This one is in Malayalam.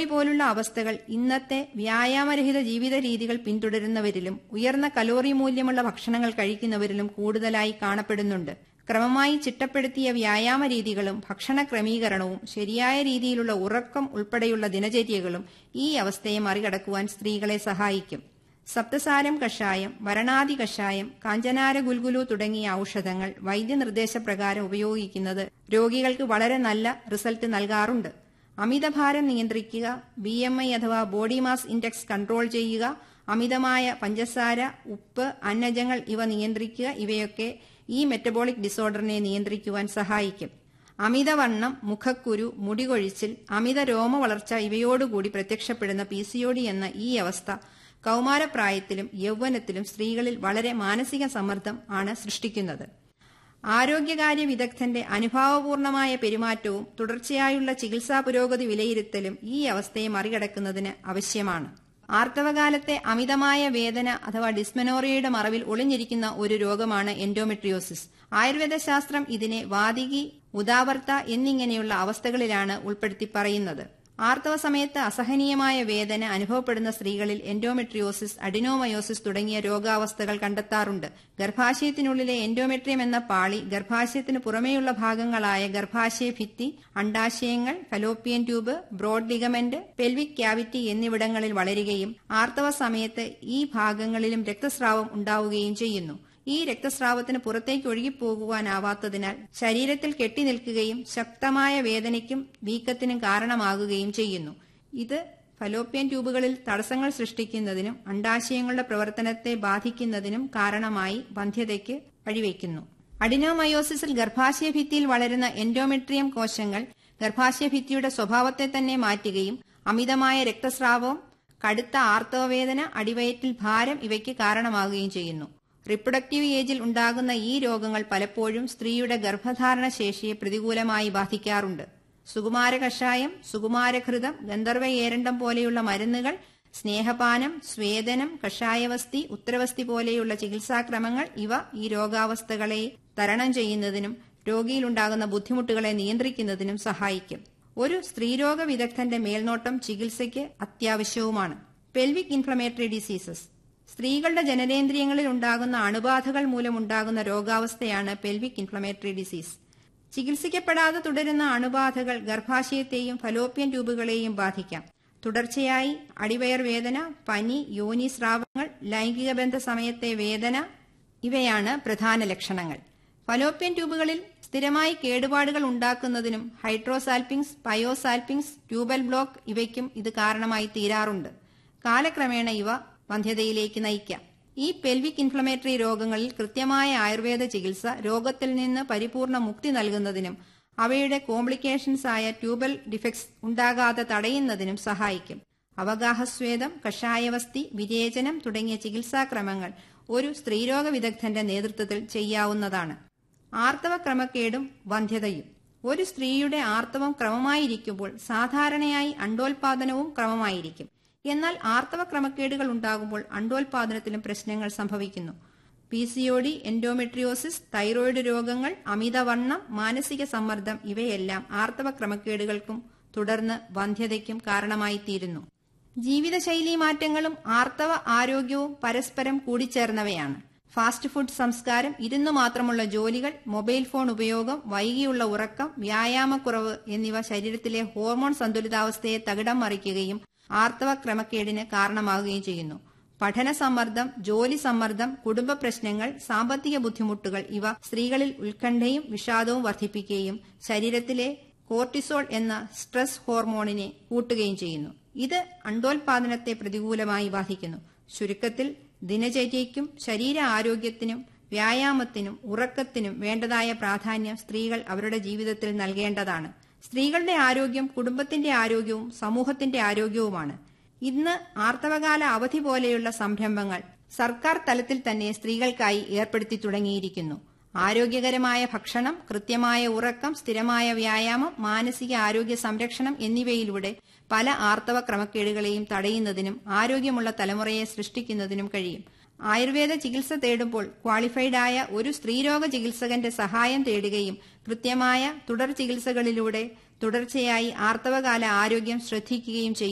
ഒ പോലുള്ള അവസ്ഥകൾ ഇന്നത്തെ വ്യായാമരഹിത ജീവിത രീതികൾ പിന്തുടരുന്നവരിലും ഉയർന്ന കലോറി മൂല്യമുള്ള ഭക്ഷണങ്ങൾ കഴിക്കുന്നവരിലും കൂടുതലായി കാണപ്പെടുന്നുണ്ട് ക്രമമായി ചിട്ടപ്പെടുത്തിയ വ്യായാമ രീതികളും ഭക്ഷണ ക്രമീകരണവും ശരിയായ രീതിയിലുള്ള ഉറക്കം ഉൾപ്പെടെയുള്ള ദിനചര്യകളും ഈ അവസ്ഥയെ മറികടക്കുവാൻ സ്ത്രീകളെ സഹായിക്കും സപ്തസാരം കഷായം വരണാദി കഷായം കാഞ്ചനാര ഗുൽഗുലു തുടങ്ങിയ ഔഷധങ്ങൾ വൈദ്യനിർദ്ദേശപ്രകാരം ഉപയോഗിക്കുന്നത് രോഗികൾക്ക് വളരെ നല്ല റിസൾട്ട് നൽകാറുണ്ട് അമിതഭാരം നിയന്ത്രിക്കുക ബി എം ഐ അഥവാ ബോഡി മാസ് ഇൻഡെക്സ് കൺട്രോൾ ചെയ്യുക അമിതമായ പഞ്ചസാര ഉപ്പ് അന്നജങ്ങൾ ഇവ നിയന്ത്രിക്കുക ഇവയൊക്കെ ഈ മെറ്റബോളിക് ഡിസോർഡറിനെ നിയന്ത്രിക്കുവാൻ സഹായിക്കും അമിതവണ്ണം മുഖക്കുരു മുടികൊഴിച്ചിൽ അമിത രോമ വളർച്ച ഇവയോടുകൂടി പ്രത്യക്ഷപ്പെടുന്ന പി സി എന്ന ഈ അവസ്ഥ കൗമാരപ്രായത്തിലും യൗവനത്തിലും സ്ത്രീകളിൽ വളരെ മാനസിക സമ്മർദ്ദം ആണ് സൃഷ്ടിക്കുന്നത് ആരോഗ്യകാര്യ വിദഗ്ധന്റെ അനുഭാവപൂർണമായ പെരുമാറ്റവും തുടർച്ചയായുള്ള ചികിത്സാ പുരോഗതി വിലയിരുത്തലും ഈ അവസ്ഥയെ മറികടക്കുന്നതിന് ആവശ്യമാണ് ആർത്തവകാലത്തെ അമിതമായ വേദന അഥവാ ഡിസ്മെനോറിയയുടെ മറവിൽ ഒളിഞ്ഞിരിക്കുന്ന ഒരു രോഗമാണ് എൻഡോമെട്രിയോസിസ് ആയുർവേദ ശാസ്ത്രം ഇതിനെ വാതികി ഉദാവർത്ത എന്നിങ്ങനെയുള്ള അവസ്ഥകളിലാണ് ഉൾപ്പെടുത്തി പറയുന്നത് ആർത്തവ സമയത്ത് അസഹനീയമായ വേദന അനുഭവപ്പെടുന്ന സ്ത്രീകളിൽ എൻഡോമെട്രിയോസിസ് അഡിനോമയോസിസ് തുടങ്ങിയ രോഗാവസ്ഥകൾ കണ്ടെത്താറുണ്ട് ഗർഭാശയത്തിനുള്ളിലെ എൻഡോമെട്രിയം എന്ന പാളി ഗർഭാശയത്തിന് പുറമേയുള്ള ഭാഗങ്ങളായ ഗർഭാശയ ഭിത്തി അണ്ടാശയങ്ങൾ fallopian tube broad ligament pelvic cavity എന്നിവിടങ്ങളിൽ വളരുകയും ആർത്തവ സമയത്ത് ഈ ഭാഗങ്ങളിലും രക്തസ്രാവം ഉണ്ടാവുകയും ചെയ്യുന്നു ഈ രക്തസ്രാവത്തിന് പുറത്തേക്ക് ഒഴുകിപ്പോകുവാനാവാത്തതിനാൽ ശരീരത്തിൽ കെട്ടിനിൽക്കുകയും ശക്തമായ വേദനയ്ക്കും വീക്കത്തിനും കാരണമാകുകയും ചെയ്യുന്നു ഇത് ഫലോപ്യൻ ട്യൂബുകളിൽ തടസ്സങ്ങൾ സൃഷ്ടിക്കുന്നതിനും അണ്ടാശയങ്ങളുടെ പ്രവർത്തനത്തെ ബാധിക്കുന്നതിനും കാരണമായി വന്ധ്യതയ്ക്ക് വഴിവെക്കുന്നു അഡിനോമയോസിസിൽ ഗർഭാശയ ഭിത്തിയിൽ വളരുന്ന എൻഡോമെട്രിയം കോശങ്ങൾ ഗർഭാശയ ഭിത്തിയുടെ സ്വഭാവത്തെ തന്നെ മാറ്റുകയും അമിതമായ രക്തസ്രാവവും കടുത്ത ആർത്തവവേദന അടിവയറ്റിൽ ഭാരം ഇവയ്ക്ക് കാരണമാകുകയും ചെയ്യുന്നു റിപ്രൊഡക്റ്റീവ് ഏജിൽ ഉണ്ടാകുന്ന ഈ രോഗങ്ങൾ പലപ്പോഴും സ്ത്രീയുടെ ഗർഭധാരണ ശേഷിയെ പ്രതികൂലമായി ബാധിക്കാറുണ്ട് സുകുമാര കഷായം സുകുമാരഘൃതം ഗന്ധർവ ഏരണ്ടം പോലെയുള്ള മരുന്നുകൾ സ്നേഹപാനം സ്വേദനം കഷായവസ്തി ഉത്തരവസ്തി പോലെയുള്ള ചികിത്സാക്രമങ്ങൾ ഇവ ഈ രോഗാവസ്ഥകളെ തരണം ചെയ്യുന്നതിനും രോഗിയിലുണ്ടാകുന്ന ബുദ്ധിമുട്ടുകളെ നിയന്ത്രിക്കുന്നതിനും സഹായിക്കും ഒരു സ്ത്രീരോഗ വിദഗ്ധന്റെ മേൽനോട്ടം ചികിത്സയ്ക്ക് അത്യാവശ്യവുമാണ് പെൽവിക് ഇൻഫ്ലമേറ്ററി ഡിസീസസ് സ്ത്രീകളുടെ ജനനേന്ദ്രിയങ്ങളിൽ ഉണ്ടാകുന്ന അണുബാധകൾ മൂലമുണ്ടാകുന്ന രോഗാവസ്ഥയാണ് പെൽവിക് ഇൻഫ്ലമേറ്ററി ഡിസീസ് ചികിത്സിക്കപ്പെടാതെ തുടരുന്ന അണുബാധകൾ ഗർഭാശയത്തെയും ഫലോപ്യൻ ട്യൂബുകളെയും ബാധിക്കാം തുടർച്ചയായി അടിവയർ വേദന പനി യോനി സ്രാവങ്ങൾ ലൈംഗിക ബന്ധ സമയത്തെ വേദന ഇവയാണ് പ്രധാന ലക്ഷണങ്ങൾ ഫലോപ്യൻ ട്യൂബുകളിൽ സ്ഥിരമായി കേടുപാടുകൾ ഉണ്ടാക്കുന്നതിനും ഹൈഡ്രോസാൽപിങ്സ് പയോസാൽപിങ്സ് ട്യൂബൽ ബ്ലോക്ക് ഇവയ്ക്കും ഇത് കാരണമായി തീരാറുണ്ട് കാലക്രമേണ ഇവ വന്ധ്യതയിലേക്ക് നയിക്കാം ഈ പെൽവിക് ഇൻഫ്ലമേറ്ററി രോഗങ്ങളിൽ കൃത്യമായ ആയുർവേദ ചികിത്സ രോഗത്തിൽ നിന്ന് പരിപൂർണ മുക്തി നൽകുന്നതിനും അവയുടെ കോംപ്ലിക്കേഷൻസ് ആയ ട്യൂബൽ ഡിഫക്ട്സ് ഉണ്ടാകാതെ തടയുന്നതിനും സഹായിക്കും അവഗാഹസ്വേദം കഷായവസ്തി വിരേചനം തുടങ്ങിയ ചികിത്സാക്രമങ്ങൾ ഒരു സ്ത്രീരോഗ വിദഗ്ധന്റെ നേതൃത്വത്തിൽ ചെയ്യാവുന്നതാണ് ആർത്തവ ക്രമക്കേടും വന്ധ്യതയും ഒരു സ്ത്രീയുടെ ആർത്തവം ക്രമമായിരിക്കുമ്പോൾ സാധാരണയായി അണ്ടോൽപാദനവും ക്രമമായിരിക്കും എന്നാൽ ആർത്തവ ക്രമക്കേടുകൾ ഉണ്ടാകുമ്പോൾ അണ്ടോൽപാദനത്തിലും പ്രശ്നങ്ങൾ സംഭവിക്കുന്നു P C O D endometriosis thyroid രോഗങ്ങൾ അമിതവണ്ണം മാനസിക സമ്മർദ്ദം ഇവയെല്ലാം ആർത്തവ ക്രമക്കേടുകൾക്കും തുടർന്ന് വന്ധ്യതയ്ക്കും കാരണമായി തീരുന്നു ജീവിതശൈലീ മാറ്റങ്ങളും ആർത്തവ ആരോഗ്യവും പരസ്പരം കൂടിച്ചേർന്നവയാണ് ഫാസ്റ്റ് ഫുഡ് സംസ്കാരം ഇരുന്നു മാത്രമുള്ള ജോലികൾ മൊബൈൽ ഫോൺ ഉപയോഗം വൈകിയുള്ള ഉറക്കം വ്യായാമക്കുറവ് എന്നിവ ശരീരത്തിലെ ഹോർമോൺ സന്തുലിതാവസ്ഥയെ തകിടം മറിക്കുകയും ആർത്തവ ക്രമക്കേടിന് കാരണമാകുകയും ചെയ്യുന്നു പഠന സമ്മർദ്ദം ജോലി സമ്മർദ്ദം കുടുംബ പ്രശ്നങ്ങൾ സാമ്പത്തിക ബുദ്ധിമുട്ടുകൾ ഇവ സ്ത്രീകളിൽ ഉത്കണ്ഠയും വിഷാദവും വർദ്ധിപ്പിക്കുകയും ശരീരത്തിലെ കോർട്ടിസോൾ എന്ന സ്ട്രെസ് ഹോർമോണിനെ കൂട്ടുകയും ചെയ്യുന്നു ഇത് അണ്ടോൽപാദനത്തെ പ്രതികൂലമായി ബാധിക്കുന്നു ചുരുക്കത്തിൽ ദിനചര്യയ്ക്കും ശരീര ആരോഗ്യത്തിനും വ്യായാമത്തിനും ഉറക്കത്തിനും വേണ്ടതായ പ്രാധാന്യം സ്ത്രീകൾ അവരുടെ ജീവിതത്തിൽ നൽകേണ്ടതാണ് സ്ത്രീകളുടെ ആരോഗ്യം കുടുംബത്തിന്റെ ആരോഗ്യവും സമൂഹത്തിന്റെ ആരോഗ്യവുമാണ് ഇന്ന് ആർത്തവകാല അവധി പോലെയുള്ള സംരംഭങ്ങൾ സർക്കാർ തലത്തിൽ തന്നെ സ്ത്രീകൾക്കായി ഏർപ്പെടുത്തി തുടങ്ങിയിരിക്കുന്നു ആരോഗ്യകരമായ ഭക്ഷണം കൃത്യമായ ഉറക്കം സ്ഥിരമായ വ്യായാമം മാനസിക ആരോഗ്യ സംരക്ഷണം എന്നിവയിലൂടെ പല ആർത്തവ ക്രമക്കേടുകളെയും തടയുന്നതിനും ആരോഗ്യമുള്ള തലമുറയെ സൃഷ്ടിക്കുന്നതിനും കഴിയും ആയുർവേദ ചികിത്സ തേടുമ്പോൾ ക്വാളിഫൈഡ് ആയ ഒരു സ്ത്രീരോഗ ചികിത്സകന്റെ സഹായം തേടുകയും കൃത്യമായ തുടർ ചികിത്സകളിലൂടെ തുടർച്ചയായി ആർത്തവകാല ആരോഗ്യം ശ്രദ്ധിക്കുകയും ചെയ്യും